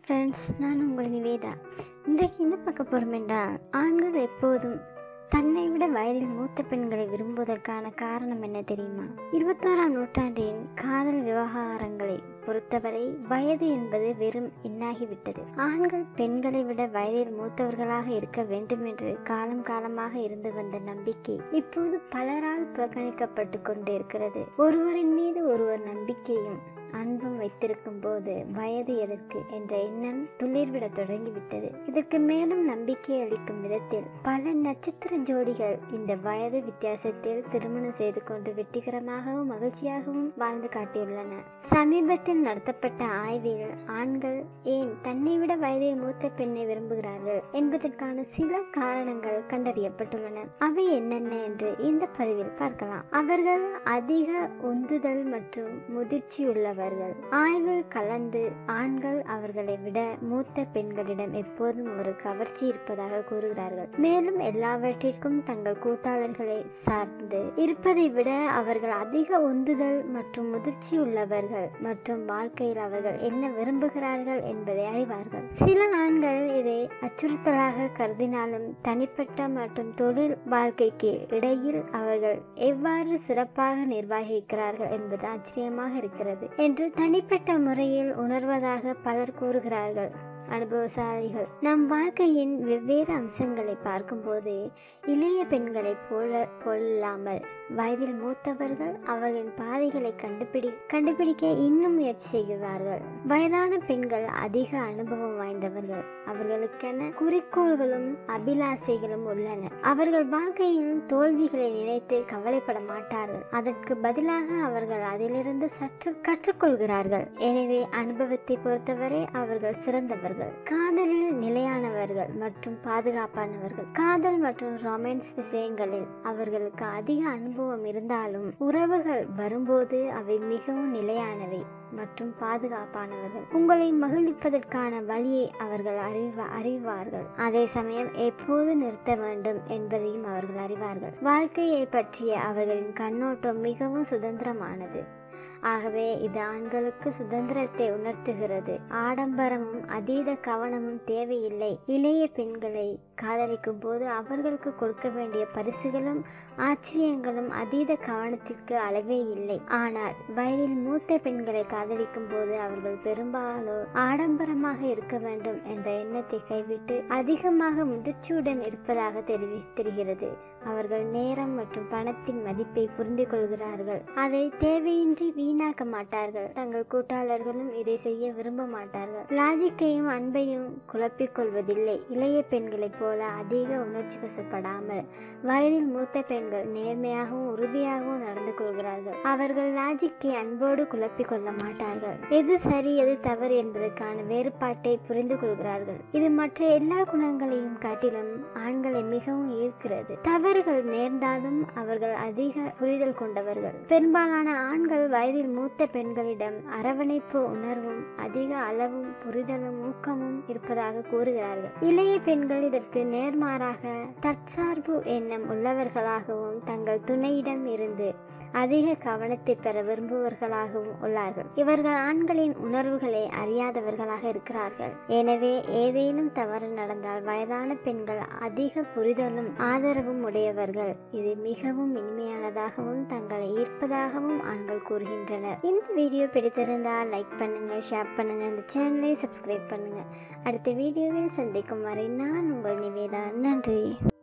friends நான் உங்கள் நிவேதா இன்றைக்கு என்ன பார்க்க போகிறோமெண்டா ஆண்கள் எப்போதும் தன்னை விட வயதில் மூத்த பெண்களை விரும்புவதற்கான காரணம் என்ன தெரியுமா இருபத்தாறாம் நூற்றாண்டின் காதல் விவகாரங்களை பொறுத்தவரை வயது என்பது வெறும் எண்ணாகிவிட்டது ஆண்கள் பெண்களை விட வயதில் மூத்தவர்களாக இருக்க வேண்டும் என்று காலம் காலமாக இருந்து வந்த நம்பிக்கை இப்போது பலரால் புறக்கணிக்கப்பட்டு கொண்டிருக்கிறது ஒருவரின் மீது ஒருவர் நம்பிக்கையும் அன்பும் வைத்திருக்கும் போது வயது எதற்கு என்ற எண்ணம் துளிர்விட தொடங்கிவிட்டது இதற்கு மேலும் நம்பிக்கை அளிக்கும் விதத்தில் பல நட்சத்திர ஜோடிகள் இந்த வயது வித்தியாசத்தில் திருமணம் செய்து கொண்டு வெற்றிகரமாகவும் மகிழ்ச்சியாகவும் வாழ்ந்து காட்டியுள்ளன சமீபத்தில் நடத்தப்பட்ட ஆய்வில் ஆண்கள் ஏன் தன்னை விட வயதில் மூத்த பெண்ணை விரும்புகிறார்கள் என்பதற்கான சில காரணங்கள் கண்டறியப்பட்டுள்ளன அவை என்னென்ன என்று இந்த பதிவில் பார்க்கலாம் அவர்கள் அதிக உந்துதல் மற்றும் முதிர்ச்சி உள்ளவர்கள் ஆய்வில் கலந்து ஆண்கள் அவர்களை விட மூத்த பெண்களிடம் எப்போதும் ஒரு கவர்ச்சி இருப்பதாக கூறுகிறார்கள் மேலும் எல்லாவற்றிற்கும் தங்கள் கூட்டாளர்களை சார்ந்து இருப்பதை விட அவர்கள் அதிக உந்துதல் மற்றும் முதிர்ச்சி உள்ளவர்கள் மற்றும் வாழ்க்கையில் அவர்கள் என்ன விரும்புகிறார்கள் என்பதை அறிவார்கள் சில ஆண்கள் இதை அச்சுறுத்தலாக கருதினாலும் தனிப்பட்ட மற்றும் தொழில் வாழ்க்கைக்கு இடையில் அவர்கள் எவ்வாறு சிறப்பாக நிர்வகிக்கிறார்கள் என்பது ஆச்சரியமாக இருக்கிறது என்று தனிப்பட்ட முறையில் உணர்வதாக பலர் கூறுகிறார்கள் அனுபவசாலிகள் நம் வாழ்க்கையின் வெவ்வேறு அம்சங்களை பார்க்கும்போது இளைய பெண்களைப் போல போல்லாமல் வயதில் மூத்தவர்கள் அவர்களின் பாதைகளை கண்டுபிடி கண்டுபிடிக்க இன்னும் முயற்சி செய்கிறார்கள் வயதான பெண்கள் அதிக அனுபவம் வாய்ந்தவர்கள் அவர்களுக்கென குறிக்கோள்களும் அபிலாசைகளும் உள்ளன அவர்கள் வாழ்க்கையில் தோல்விகளை நினைத்து கவலைப்பட மாட்டார்கள் அதற்கு பதிலாக அவர்கள் அதிலிருந்து சற்று கற்றுக்கொள்கிறார்கள் எனவே அனுபவத்தை பொறுத்தவரை அவர்கள் சிறந்தவர்கள் காதலில் நிலையானவர்கள் மற்றும் பாதுகாப்பானவர்கள் காதல் மற்றும் ரொமான்ஸ் விஷயங்களில் அவர்களுக்கு அதிக அனுபவம் இருந்தாலும் உறவுகள் வரும்போது அவை மிகவும் நிலையானவை மற்றும் பாதுகாப்பானவர்கள் உங்களை மகிழ்விப்பதற்கான வழியை அவர்கள் அறிவ அறிவார்கள் அதே சமயம் எப்போது நிறுத்த வேண்டும் என்பதையும் அவர்கள் அறிவார்கள் வாழ்க்கையை பற்றிய அவர்களின் கண்ணோட்டம் மிகவும் சுதந்திரமானது ஆகவே இது ஆண்களுக்கு சுதந்திரத்தை உணர்த்துகிறது ஆடம்பரமும் அதீத கவனமும் தேவையில்லை இளைய பெண்களை காதலிக்கும் போது அவர்களுக்கு கொடுக்க வேண்டிய பரிசுகளும் ஆச்சரியங்களும் அதீத கவனத்திற்கு அளவே இல்லை ஆனால் வயதில் மூத்த பெண்களை காதலிக்கும் போது அவர்கள் பெரும்பாலும் ஆடம்பரமாக இருக்க வேண்டும் என்ற எண்ணத்தை கைவிட்டு அதிகமாக முதிர்ச்சியுடன் இருப்பதாக தெரிவி தெரிகிறது அவர்கள் நேரம் மற்றும் பணத்தின் மதிப்பை புரிந்து கொள்கிறார்கள் அதை தேவையின்றி வீணாக்க மாட்டார்கள் தங்கள் கூட்டாளர்களும் இதை செய்ய விரும்ப மாட்டார்கள் லாஜிக்கையும் அன்பையும் குழப்பிக் கொள்வதில்லை இளைய பெண்களைப் போல அதிக உணர்ச்சி வசப்படாமல் வயதில் மூத்த பெண்கள் நேர்மையாகவும் உறுதியாகவும் நடந்து கொள்கிறார்கள் அவர்கள் லாஜிக்கை அன்போடு குழப்பிக் கொள்ள மாட்டார்கள் எது சரி எது தவறு என்பதற்கான வேறுபாட்டை புரிந்து கொள்கிறார்கள் இது மற்ற எல்லா குணங்களையும் காட்டிலும் ஆண்களை மிகவும் ஈர்க்கிறது தவறுகள் நேர்ந்தாலும் அவர்கள் அதிக புரிதல் கொண்டவர்கள் பெரும்பாலான ஆண்கள் வயதில் மூத்த பெண்களிடம் அரவணைப்பு உணர்வும் அதிக அளவும் புரிதலும் ஊக்கமும் இருப்பதாக கூறுகிறார்கள் இளைய பெண்கள் இதற்கு நேர்மாறாக தற்சார்பு எண்ணம் உள்ளவர்களாகவும் தங்கள் துணையிடம் இருந்து அதிக கவனத்தை பெற விரும்புவர்களாகவும் உள்ளார்கள் இவர்கள் ஆண்களின் உணர்வுகளை அறியாதவர்களாக இருக்கிறார்கள் எனவே ஏதேனும் தவறு நடந்தால் வயதான பெண்கள் அதிக புரிதலும் ஆதரவும் உடையவர்கள் இது மிகவும் இனிமையானதாகவும் தங்களை ஈர்ப்பதாகவும் ஆண்கள் கூறுகின்றனர் இந்த வீடியோ பிடித்திருந்தால் லைக் பண்ணுங்க ஷேர் பண்ணுங்க இந்த சேனலை சப்ஸ்கிரைப் பண்ணுங்க அடுத்த வீடியோவில் சந்திக்கும் வரை நான் உங்கள் நிவேதா நன்றி